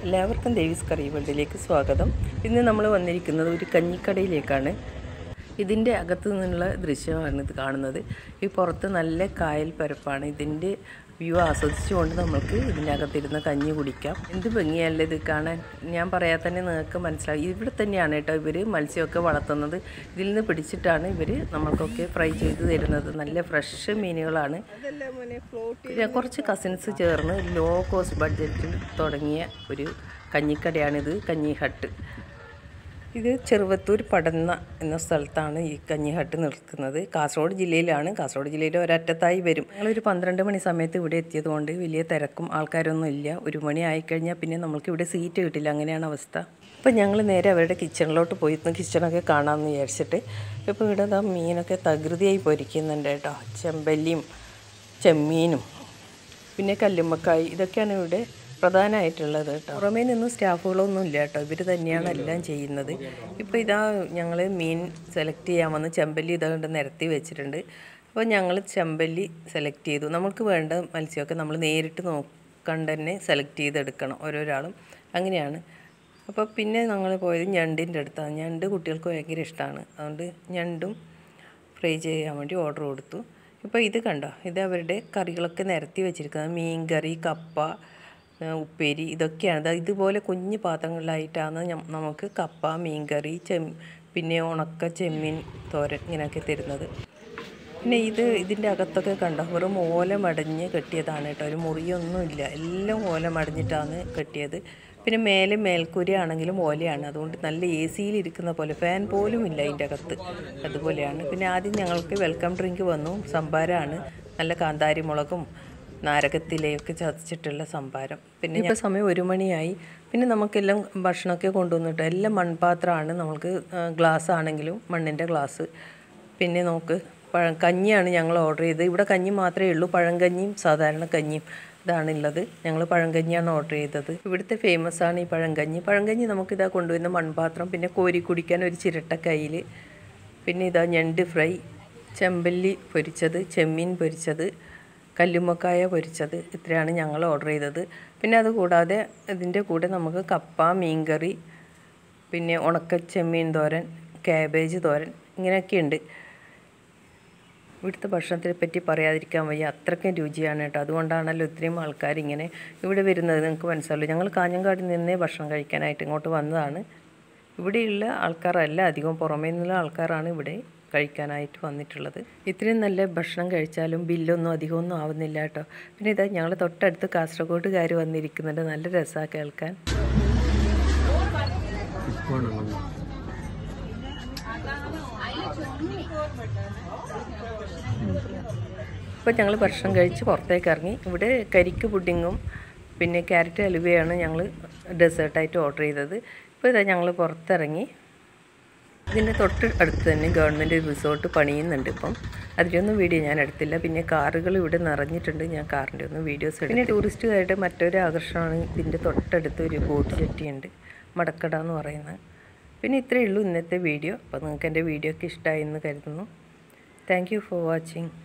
എല്ലാവർക്കും ദേവീസ് കറി വേൾഡിലേക്ക് സ്വാഗതം ഇന്ന് നമ്മൾ വന്നിരിക്കുന്നത് ഒരു കഞ്ഞിക്കടയിലേക്കാണ് ഇതിൻ്റെ അകത്തു നിന്നുള്ള ദൃശ്യമാണ് ഇത് കാണുന്നത് ഈ പുറത്ത് നല്ല കായൽ പരപ്പാണ് ഇതിൻ്റെ വ്യൂ ആസ്വദിച്ചുകൊണ്ട് നമുക്ക് ഇതിൻ്റെ അകത്തിരുന്ന് കഞ്ഞി കുടിക്കാം എന്ത് ഭംഗിയല്ലേ ഇത് കാണാൻ ഞാൻ പറയാൻ തന്നെ നിങ്ങൾക്ക് മനസ്സിലാവും ഇവിടെ തന്നെയാണ് കേട്ടോ ഇവർ മത്സ്യമൊക്കെ വളർത്തുന്നത് ഇതിൽ നിന്ന് പിടിച്ചിട്ടാണ് ഇവർ നമ്മൾക്കൊക്കെ ഫ്രൈ ചെയ്ത് തരുന്നത് നല്ല ഫ്രഷ് മീനുകളാണ് പിന്നെ കുറച്ച് കസിൻസ് ചേർന്ന് ലോ കോസ്റ്റ് ബഡ്ജറ്റിൽ തുടങ്ങിയ ഒരു കഞ്ഞിക്കടയാണിത് കഞ്ഞി ഹട്ട് ഇത് ചെറുവത്തൂർ പടന്ന എന്ന സ്ഥലത്താണ് ഈ കഞ്ഞി ഹട്ട് നിൽക്കുന്നത് കാസർഗോഡ് ജില്ലയിലാണ് കാസർഗോഡ് ജില്ലയിൽ ഒരറ്റത്തായി വരും ഞങ്ങളൊരു പന്ത്രണ്ട് മണി സമയത്ത് ഇവിടെ എത്തിയത് കൊണ്ട് വലിയ തിരക്കും ആൾക്കാരൊന്നും ഇല്ല ഒരു മണി ആയിക്കഴിഞ്ഞാൽ പിന്നെ നമ്മൾക്ക് ഇവിടെ സീറ്റ് കിട്ടില്ല അങ്ങനെയാണ് അവസ്ഥ അപ്പോൾ ഞങ്ങൾ നേരെ അവരുടെ കിച്ചണിലോട്ട് പോയി കിച്ചണൊക്കെ കാണാമെന്ന് വിചാരിച്ചിട്ട് ഇപ്പോൾ ഇവിടെ ദാ മീനൊക്കെ തകൃതിയായി പൊരിക്കുന്നുണ്ട് കേട്ടോ ചെമ്പല്ലിയും ചെമ്മീനും പിന്നെ കല്ലുമ്മക്കായി ഇതൊക്കെയാണ് ഇവിടെ പ്രധാനമായിട്ടുള്ളത് കേട്ടോ പുറമേ നിന്ന് സ്റ്റാഫുകളൊന്നും ഇല്ല കേട്ടോ ഇവർ തന്നെയാണ് എല്ലാം ചെയ്യുന്നത് ഇപ്പോൾ ഇതാ ഞങ്ങൾ മീൻ സെലക്ട് ചെയ്യാൻ വന്ന് ചെമ്പല്ലി ഇതുകൊണ്ട് നിരത്തി വെച്ചിട്ടുണ്ട് അപ്പോൾ ഞങ്ങൾ ചെമ്പല്ലി സെലക്ട് ചെയ്തു നമുക്ക് വേണ്ട മത്സ്യമൊക്കെ നമ്മൾ നേരിട്ട് നോക്കണ്ട് തന്നെ സെലക്ട് ചെയ്തെടുക്കണം ഓരോരാളും അങ്ങനെയാണ് അപ്പോൾ പിന്നെ ഞങ്ങൾ പോയത് ഞണ്ടിൻ്റെ അടുത്താണ് ഞണ്ട് കുട്ടികൾക്ക് ഭയങ്കര ഇഷ്ടമാണ് അതുകൊണ്ട് ഞണ്ടും ഫ്രൈ ചെയ്യാൻ വേണ്ടി ഓർഡർ കൊടുത്തു ഇപ്പോൾ ഇത് കണ്ടോ ഇത് അവരുടെ കറികളൊക്കെ നിരത്തി വെച്ചിരിക്കുന്നത് മീൻ കറി കപ്പ ഉപ്പേരി ഇതൊക്കെയാണ് ദാ ഇതുപോലെ കുഞ്ഞു പാത്രങ്ങളിലായിട്ടാണ് ഞം- നമുക്ക് കപ്പ മീൻ കറി ചെം പിന്നെ ഉണക്ക ചെമ്മീൻ തോരൻ ഇങ്ങനെയൊക്കെ തരുന്നത് പിന്നെ ഇത് ഇതിൻ്റെ അകത്തൊക്കെ കണ്ടോ വെറും ഓല മടഞ്ഞ് കെട്ടിയതാണ് കേട്ടോ ഒരു മുറിയൊന്നുമില്ല എല്ലാം ഓല മടഞ്ഞിട്ടാണ് കെട്ടിയത് പിന്നെ മേലെ മേൽക്കൂര ആണെങ്കിലും ഓലയാണ് അതുകൊണ്ട് നല്ല എ സിയിലിരിക്കുന്ന പോലെ ഫാൻ പോലും ഇല്ല അതിൻ്റെ അകത്ത് അതുപോലെയാണ് പിന്നെ ആദ്യം ഞങ്ങൾക്ക് വെൽക്കം ഡ്രിങ്ക് വന്നു സംഭാരമാണ് നല്ല കാന്താരി മുളകും നാരകത്തിലയൊക്കെ ചതച്ചിട്ടുള്ള സംഭാരം പിന്നെ ഇപ്പോൾ സമയം ഒരു മണിയായി പിന്നെ നമുക്കെല്ലാം ഭക്ഷണമൊക്കെ കൊണ്ടുവന്നിട്ട് എല്ലാം മൺപാത്രമാണ് നമുക്ക് ഗ്ലാസ് ആണെങ്കിലും മണ്ണിൻ്റെ ഗ്ലാസ് പിന്നെ നമുക്ക് പഴം കഞ്ഞിയാണ് ഞങ്ങൾ ഓർഡർ ചെയ്തത് ഇവിടെ കഞ്ഞി മാത്രമേ ഉള്ളൂ പഴങ്കഞ്ഞിയും സാധാരണ കഞ്ഞിയും ഇതാണുള്ളത് ഞങ്ങൾ പഴങ്കഞ്ഞിയാണ് ഓർഡർ ചെയ്തത് ഇവിടുത്തെ ഫേമസ് ആണ് ഈ പഴങ്കഞ്ഞി പഴങ്കഞ്ഞി നമുക്കിതാ കൊണ്ടുവരുന്ന മൺപാത്രം പിന്നെ കോരി കുടിക്കാൻ ഒരു ചിരട്ട കയ്യിൽ പിന്നെ ഇതാ ഞണ്ട് ഫ്രൈ ചെമ്പല്ലി പൊരിച്ചത് ചെമ്മീൻ പൊരിച്ചത് കല്ലുമ്മക്കായ പൊരിച്ചത് ഇത്രയാണ് ഞങ്ങൾ ഓർഡർ ചെയ്തത് പിന്നെ അത് കൂടാതെ ഇതിൻ്റെ കൂടെ നമുക്ക് കപ്പ മീൻകറി പിന്നെ ഉണക്ക ചെമ്മീൻ തോരൻ കാബേജ് തോരൻ ഇങ്ങനെയൊക്കെ ഉണ്ട് ഇവിടുത്തെ ഭക്ഷണത്തിനെ പറ്റി പറയാതിരിക്കാൻ വയ്യ അത്രയ്ക്കും രുചിയാണ് കേട്ടോ അതുകൊണ്ടാണല്ലോ ഇത്രയും ആൾക്കാർ ഇങ്ങനെ ഇവിടെ വരുന്നത് നിങ്ങൾക്ക് മനസ്സിലാവില്ല ഞങ്ങൾ കാഞ്ഞങ്ങാടിൽ നിന്നേ ഭക്ഷണം കഴിക്കാനായിട്ട് ഇങ്ങോട്ട് വന്നതാണ് ഇവിടെയുള്ള ആൾക്കാരല്ല അധികം പുറമേ നിന്നുള്ള ആൾക്കാരാണ് ഇവിടെ കഴിക്കാനായിട്ട് വന്നിട്ടുള്ളത് ഇത്രയും നല്ല ഭക്ഷണം കഴിച്ചാലും ബില്ലൊന്നും അധികമൊന്നും ആവുന്നില്ല കേട്ടോ പിന്നെ ഇതാ ഞങ്ങൾ തൊട്ടടുത്ത് കാസർഗോഡുകാർ വന്നിരിക്കുന്നുണ്ട് നല്ല രസമാണ് കേൾക്കാൻ ഇപ്പോൾ ഞങ്ങൾ ഭക്ഷണം കഴിച്ച് പുറത്തേക്ക് ഇറങ്ങി ഇവിടെ കരിക്ക് പുഡിങ്ങും പിന്നെ ക്യാരറ്റ് ഹലുവയാണ് ഞങ്ങൾ ഡെസേർട്ടായിട്ട് ഓർഡർ ചെയ്തത് ഇപ്പോൾ ഇതാ ഞങ്ങൾ പുറത്തിറങ്ങി ഇതിൻ്റെ തൊട്ട് അടുത്ത് തന്നെ ഗവൺമെൻറ് റിസോർട്ട് പണിയുന്നുണ്ട് ഇപ്പം അതിൻ്റെയൊന്നും വീഡിയോ ഞാൻ എടുത്തില്ല പിന്നെ കാറുകൾ ഇവിടെ നിറഞ്ഞിട്ടുണ്ട് ഞാൻ കാറിൻ്റെ ഒന്നും വീഡിയോസ് എടുത്തു പിന്നെ ടൂറിസ്റ്റുകാരുടെ മറ്റൊരു ആകർഷണമാണ് ഇതിൻ്റെ തൊട്ടടുത്ത് ഒരു ബോട്ട് ചെട്ടിയുണ്ട് മടക്കട എന്ന് പറയുന്നത് പിന്നെ ഇത്രയേ ഉള്ളൂ ഇന്നത്തെ വീഡിയോ അപ്പോൾ നിങ്ങൾക്ക് എൻ്റെ വീഡിയോ ഒക്കെ ഇഷ്ടമായി എന്ന് കരുതുന്നു താങ്ക് യു ഫോർ വാച്ചിങ്